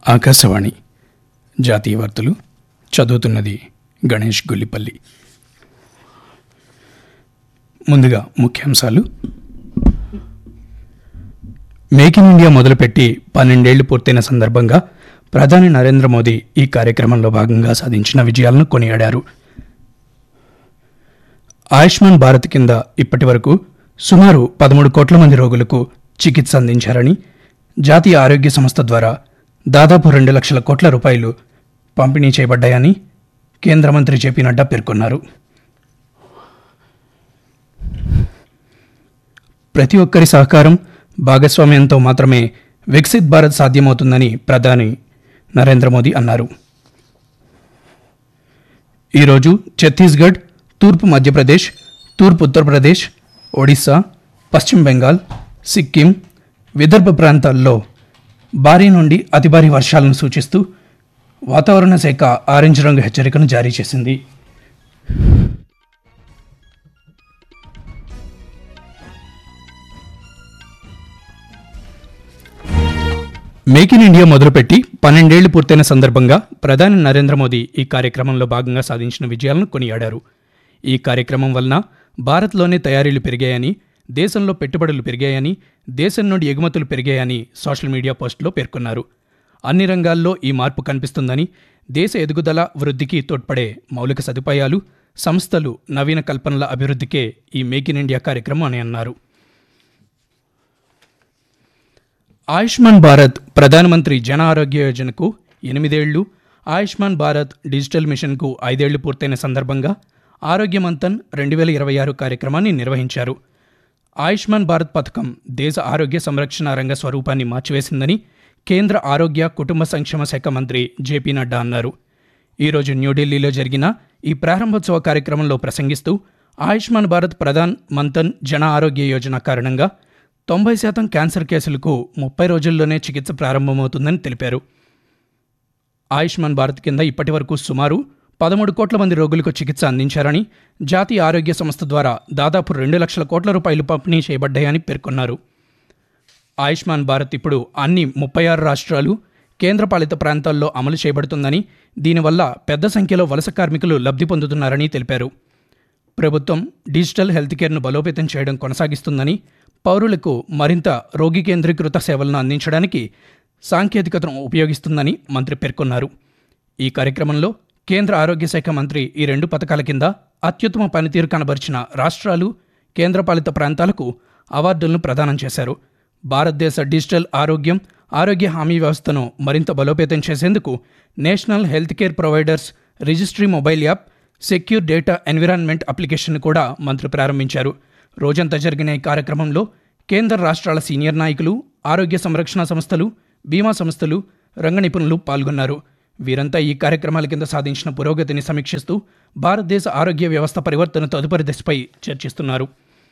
ఆకాశవాణి జాతీయ వార్తలు చదువుతున్నది గణేష్ గుల్లిపల్లి ముందుగా ముఖ్యాంశాలు మేక్ ఇన్ ఇండియా మొదలుపెట్టి పన్నెండేళ్లు పూర్తయిన సందర్భంగా ప్రధాని నరేంద్ర మోదీ ఈ కార్యక్రమంలో భాగంగా సాధించిన విజయాలను కొనియాడారు ఆయుష్మాన్ భారత్ కింద ఇప్పటి వరకు సుమారు పదమూడు కోట్ల మంది రోగులకు చికిత్స అందించారని జాతీయ ఆరోగ్య సంస్థ ద్వారా దాదాపు రెండు లక్షల కోట్ల రూపాయలు పంపిణీ చేయబడ్డాయని కేంద్ర మంత్రి జేపీ నడ్డా పేర్కొన్నారు ప్రతి ఒక్కరి సహకారం భాగస్వామ్యంతో మాత్రమే వికసిత్ భారత్ సాధ్యమవుతుందని ప్రధాని నరేంద్ర మోదీ అన్నారు ఈరోజు ఛత్తీస్గఢ్ తూర్పు మధ్యప్రదేశ్ తూర్పు ఉత్తరప్రదేశ్ ఒడిశా పశ్చిమ బెంగాల్ సిక్కిం విదర్భ ప్రాంతాల్లో భారీ నుండి అతి భారీ వర్షాలను సూచిస్తూ వాతావరణ శాఖ ఆరెంజ్ రంగు హెచ్చరికను జారీ చేసింది మేక్ ఇన్ ఇండియా మొదలుపెట్టి పన్నెండేళ్లు పూర్తయిన సందర్భంగా ప్రధాని నరేంద్ర మోదీ ఈ కార్యక్రమంలో భాగంగా సాధించిన విజయాలను కొనియాడారు ఈ కార్యక్రమం వలన భారత్లోనే తయారీలు పెరిగాయని దేశంలో పెట్టుబడులు పెరిగాయని దేశం నుండి ఎగుమతులు పెరిగాయని సోషల్ మీడియా పోస్టులో పేర్కొన్నారు అన్ని రంగాల్లో ఈ మార్పు కనిపిస్తుందని దేశ ఎదుగుదల వృద్ధికి తోడ్పడే మౌలిక సదుపాయాలు సంస్థలు నవీన కల్పనల అభివృద్ధికే ఈ మేక్ ఇన్ ఇండియా కార్యక్రమం అని అన్నారు ఆయుష్మాన్ భారత్ ప్రధానమంత్రి జన ఆరోగ్య యోజనకు ఎనిమిదేళ్లు ఆయుష్మాన్ భారత్ డిజిటల్ మిషన్కు ఐదేళ్లు పూర్తయిన సందర్భంగా ఆరోగ్య మంతన్ రెండు వేల ఇరవై ఆరు కార్యక్రమాన్ని నిర్వహించారు ఆయుష్మాన్ భారత్ పథకం దేశ ఆరోగ్య సంరక్షణ రంగ స్వరూపాన్ని మార్చివేసిందని కేంద్ర ఆరోగ్య కుటుంబ సంక్షేమ శాఖ మంత్రి జేపీ నడ్డా అన్నారు ఈరోజు న్యూఢిల్లీలో జరిగిన ఈ ప్రారంభోత్సవ కార్యక్రమంలో ప్రసంగిస్తూ ఆయుష్మాన్ భారత్ ప్రధాన్ మంతన్ జన ఆరోగ్య యోజన కారణంగా తొంభై శాతం క్యాన్సర్ కేసులకు ముప్పై రోజుల్లోనే చికిత్స ప్రారంభమవుతుందని తెలిపారు ఆయుష్మాన్ భారత్ కింద ఇప్పటి వరకు సుమారు పదమూడు కోట్ల మంది రోగులకు చికిత్స అందించారని జాతీయ ఆరోగ్య సంస్థ ద్వారా దాదాపు రెండు లక్షల కోట్ల రూపాయలు పంపిణీ చేయబడ్డాయని పేర్కొన్నారు ఆయుష్మాన్ భారత్ ఇప్పుడు అన్ని ముప్పై ఆరు రాష్ట్రాలు కేంద్రపాలిత ప్రాంతాల్లో అమలు చేయబడుతుందని దీనివల్ల పెద్ద సంఖ్యలో వలస కార్మికులు లబ్ధి పొందుతున్నారని తెలిపారు ప్రభుత్వం డిజిటల్ హెల్త్ కేర్ను బలోపేతం చేయడం కొనసాగిస్తుందని పౌరులకు మరింత రోగి కేంద్రీకృత సేవలను అందించడానికి సాంకేతికతను ఉపయోగిస్తుందని మంత్రి పేర్కొన్నారు ఈ కార్యక్రమంలో కేంద్ర ఆరోగ్య శాఖ మంత్రి ఈ రెండు పథకాల కింద అత్యుత్తమ పనితీరు కనబరిచిన రాష్ట్రాలు కేంద్రపాలిత ప్రాంతాలకు అవార్డులను ప్రదానం చేశారు భారతదేశ డిజిటల్ ఆరోగ్యం ఆరోగ్య హామీ వ్యవస్థను మరింత బలోపేతం చేసేందుకు national health care providers registry mobile app secure data environment application కూడా మంత్రి ప్రారంభించారు రోజంతా జరిగిన ఈ కార్యక్రమంలో కేంద్ర రాష్ట్రాల సీనియర్ నాయకులు ఆరోగ్య సంరక్షణ సంస్థలు బీమా సంస్థలు రంగ నిపుణులు పాల్గొన్నారు వీరంతా ఈ కార్యక్రమాల కింద సాధించిన పురోగతిని సమీక్షిస్తూ భారతదేశ ఆరోగ్య వ్యవస్థ పరివర్తన తదుపరి దశపై చర్చిస్తున్నారు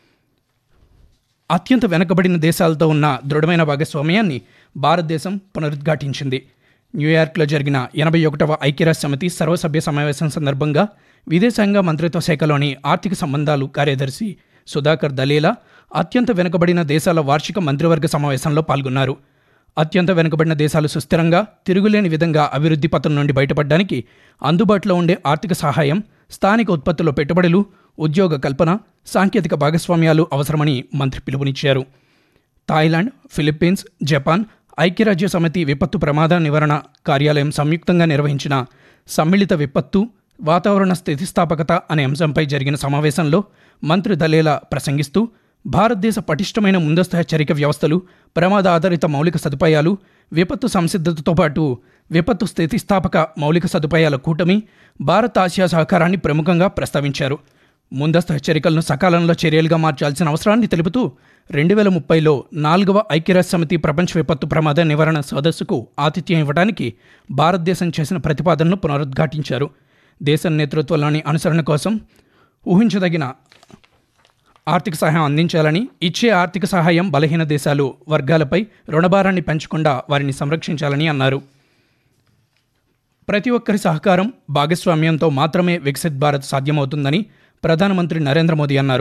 అత్యంత వెనుకబడిన దేశాలతో ఉన్న దృఢమైన భాగస్వామ్యాన్ని భారతదేశం పునరుద్ఘాటించింది న్యూయార్క్లో జరిగిన ఎనభై ఒకటవ ఐక్యరాజ్య సమితి సర్వసభ్య సమావేశం సందర్భంగా విదేశాంగ మంత్రిత్వ శాఖలోని ఆర్థిక సంబంధాలు కార్యదర్శి సుధాకర్ దలేలా అత్యంత వెనుకబడిన దేశాల వార్షిక మంత్రివర్గ సమావేశంలో పాల్గొన్నారు అత్యంత వెనుకబడిన దేశాలు సుస్థిరంగా తిరుగులేని విధంగా అభివృద్ధి పథం నుండి బయటపడడానికి అందుబాటులో ఉండే ఆర్థిక సహాయం స్థానిక ఉత్పత్తుల్లో పెట్టుబడులు ఉద్యోగ కల్పన సాంకేతిక భాగస్వామ్యాలు అవసరమని మంత్రి పిలుపునిచ్చారు థాయిలాండ్ ఫిలిప్పీన్స్ జపాన్ ఐక్యరాజ్య సమితి విపత్తు ప్రమాద నివారణ కార్యాలయం సంయుక్తంగా నిర్వహించిన సమ్మిళిత విపత్తు వాతావరణ స్థితిస్థాపకత అనే అంశంపై జరిగిన సమావేశంలో మంత్రి దలేలా ప్రసంగిస్తూ భారతదేశ పటిష్టమైన ముందస్తు హెచ్చరిక వ్యవస్థలు ప్రమాద ఆధారిత మౌలిక సదుపాయాలు విపత్తు సంసిద్ధతతో పాటు విపత్తు స్థితిస్థాపక మౌలిక సదుపాయాల కూటమి భారత్ ఆసియా సహకారాన్ని ప్రముఖంగా ప్రస్తావించారు ముందస్తు హెచ్చరికలను సకాలంలో చర్యలుగా మార్చాల్సిన అవసరాన్ని తెలుపుతూ రెండు వేల ముప్పైలో నాలుగవ ఐక్యరాజ్య సమితి ప్రపంచ విపత్తు ప్రమాద నివారణ సదస్సుకు ఆతిథ్యం ఇవ్వడానికి భారతదేశం చేసిన ప్రతిపాదనను పునరుద్ఘాటించారు దేశం నేతృత్వంలోని అనుసరణ కోసం ఊహించదగిన ఆర్థిక సహాయం అందించాలని ఇచ్చే ఆర్థిక సహాయం బలహీన దేశాలు వర్గాలపై రుణభారాన్ని పెంచకుండా వారిని సంరక్షించాలని అన్నారు ప్రతి ఒక్కరి సహకారం భాగస్వామ్యంతో మాత్రమే వికసిత్ భారత్ సాధ్యమవుతుందని ప్రధానమంత్రి నరేంద్ర మోదీ అన్నారు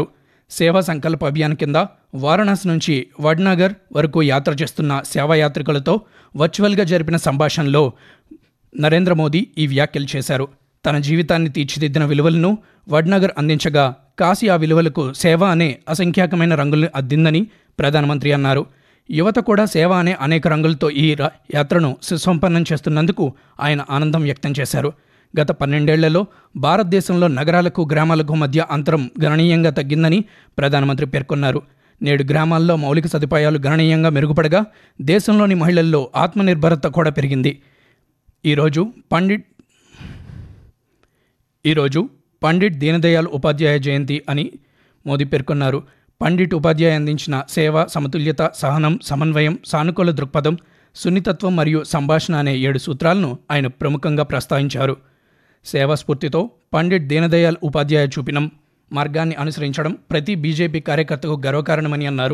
సేవా సంకల్ప అభియాన్ కింద వారణాసి నుంచి వడ్నగర్ వరకు యాత్ర చేస్తున్న సేవాయాత్రికులతో వర్చువల్గా జరిపిన సంభాషణలో నరేంద్ర మోదీ ఈ వ్యాఖ్యలు చేశారు తన జీవితాన్ని తీర్చిదిద్దిన విలువలను వడ్నగర్ అందించగా కాశీ ఆ విలువలకు సేవ అనే అసంఖ్యాకమైన రంగుల్ని అద్దిందని ప్రధానమంత్రి అన్నారు యువత కూడా సేవ అనే అనేక రంగులతో ఈ రా- యాత్రను సుసంపన్నం చేస్తున్నందుకు ఆయన ఆనందం వ్యక్తం చేశారు గత పన్నెండేళ్లలో భారతదేశంలో నగరాలకు గ్రామాలకు మధ్య అంతరం గణనీయంగా తగ్గిందని ప్రధానమంత్రి పేర్కొన్నారు నేడు గ్రామాల్లో మౌలిక సదుపాయాలు గణనీయంగా మెరుగుపడగా దేశంలోని మహిళల్లో ఆత్మనిర్భరత కూడా పెరిగింది ఈరోజు పండిట్ ఈరోజు పండిట్ దీనదయాళ్ ఉపాధ్యాయ జయంతి అని మోదీ పేర్కొన్నారు పండిట్ ఉపాధ్యాయ అందించిన సేవ సమతుల్యత సహనం సమన్వయం సానుకూల దృక్పథం సున్నితత్వం మరియు సంభాషణ అనే ఏడు సూత్రాలను ఆయన ప్రముఖంగా ప్రస్తావించారు సేవా స్ఫూర్తితో పండిట్ దీనదయాళ్ ఉపాధ్యాయ చూపిన మార్గాన్ని అనుసరించడం ప్రతి బీజేపీ కార్యకర్తకు గర్వకారణమని అన్నారు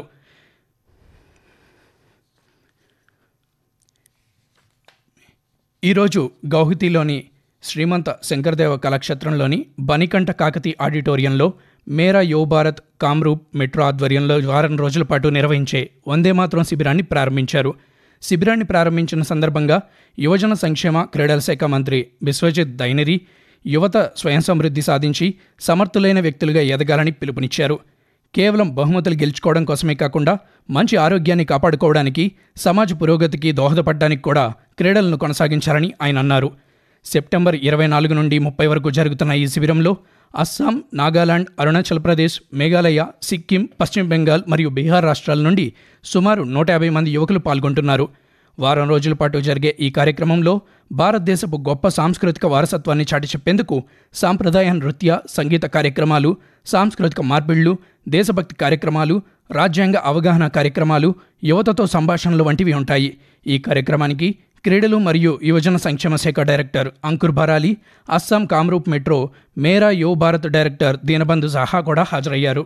ఈరోజు గౌహతిలోని శ్రీమంత శంకరదేవ కళాక్షేత్రంలోని బనికంఠ కాకతి ఆడిటోరియంలో మేరా యో భారత్ కామ్రూప్ మెట్రో ఆధ్వర్యంలో వారం రోజుల పాటు నిర్వహించే వందే మాతరం శిబిరాన్ని ప్రారంభించారు శిబిరాన్ని ప్రారంభించిన సందర్భంగా యువజన సంక్షేమ క్రీడల శాఖ మంత్రి బిశ్వజిత్ దైనరి యువత స్వయం సమృద్ధి సాధించి సమర్థులైన వ్యక్తులుగా ఎదగాలని పిలుపునిచ్చారు కేవలం బహుమతులు గెలుచుకోవడం కోసమే కాకుండా మంచి ఆరోగ్యాన్ని కాపాడుకోవడానికి సమాజ పురోగతికి దోహదపడడానికి కూడా క్రీడలను కొనసాగించాలని ఆయన అన్నారు సెప్టెంబర్ ఇరవై నాలుగు నుండి ముప్పై వరకు జరుగుతున్న ఈ శిబిరంలో అస్సాం నాగాలాండ్ అరుణాచల్ ప్రదేశ్ మేఘాలయ సిక్కిం పశ్చిమ బెంగాల్ మరియు బీహార్ రాష్ట్రాల నుండి సుమారు నూట యాభై మంది యువకులు పాల్గొంటున్నారు వారం రోజుల పాటు జరిగే ఈ కార్యక్రమంలో భారతదేశపు గొప్ప సాంస్కృతిక వారసత్వాన్ని చాటి చెప్పేందుకు సాంప్రదాయ నృత్య సంగీత కార్యక్రమాలు సాంస్కృతిక మార్పిళ్లు దేశభక్తి కార్యక్రమాలు రాజ్యాంగ అవగాహన కార్యక్రమాలు యువతతో సంభాషణలు వంటివి ఉంటాయి ఈ కార్యక్రమానికి క్రీడలు మరియు యువజన సంక్షేమ శాఖ డైరెక్టర్ అంకుర్ భరాలి అస్సాం కామ్రూప్ మెట్రో మేరా యో భారత్ డైరెక్టర్ దీనబంధు సాహా కూడా హాజరయ్యారు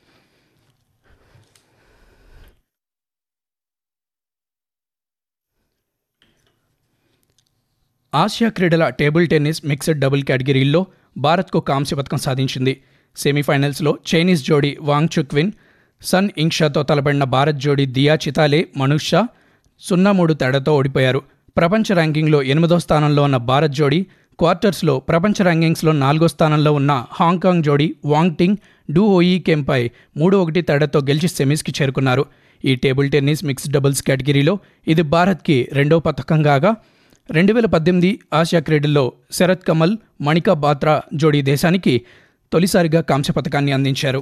ఆసియా క్రీడల టేబుల్ టెన్నిస్ మిక్స్డ్ డబుల్ కేటగిరీల్లో భారత్కు కాంస్య పథకం సాధించింది సెమీఫైనల్స్లో చైనీస్ జోడీ వాంగ్ చుక్విన్ సన్ ఇంక్షాతో తలబడిన భారత్ జోడీ దియా చితాలే మనూష్ షా సున్నా మూడు తేడాతో ఓడిపోయారు ప్రపంచ ర్యాంకింగ్లో ఎనిమిదో స్థానంలో ఉన్న భారత్ జోడీ క్వార్టర్స్లో ప్రపంచ ర్యాంకింగ్స్లో నాలుగో స్థానంలో ఉన్న హాంకాంగ్ జోడీ వాంగ్ టింగ్ డూ ఓయి కెంపై మూడు ఒకటి తేడాతో గెలిచి సెమీస్కి చేరుకున్నారు ఈ టేబుల్ టెన్నిస్ మిక్స్డ్ డబుల్స్ కేటగిరీలో ఇది భారత్కి రెండో పథకం కాగా రెండు వేల పద్దెనిమిది ఆసియా క్రీడల్లో శరత్ కమల్ మణికా బాత్రా జోడీ దేశానికి తొలిసారిగా కాంస్య పథకాన్ని అందించారు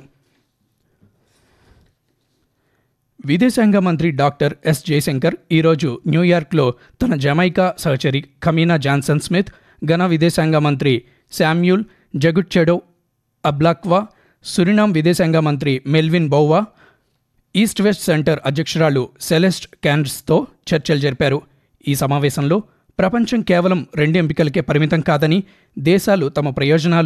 విదేశాంగ మంత్రి డాక్టర్ ఎస్ జయశంకర్ ఈరోజు న్యూయార్క్లో తన జమైకా సహచరి కమీనా జాన్సన్ స్మిత్ ఘనా విదేశాంగ మంత్రి శామ్యూల్ జగుట్చెడో అబ్లాక్వా సురినామ్ విదేశాంగ మంత్రి Melvin Bouva East West Center అధ్యక్షురాలు సెలెస్ట్ క్యాన్స్తో చర్చలు జరిపారు ఈ సమావేశంలో ప్రపంచం కేవలం రెండు ఎంపికలకే పరిమితం కాదని దేశాలు తమ ప్రయోజనాలు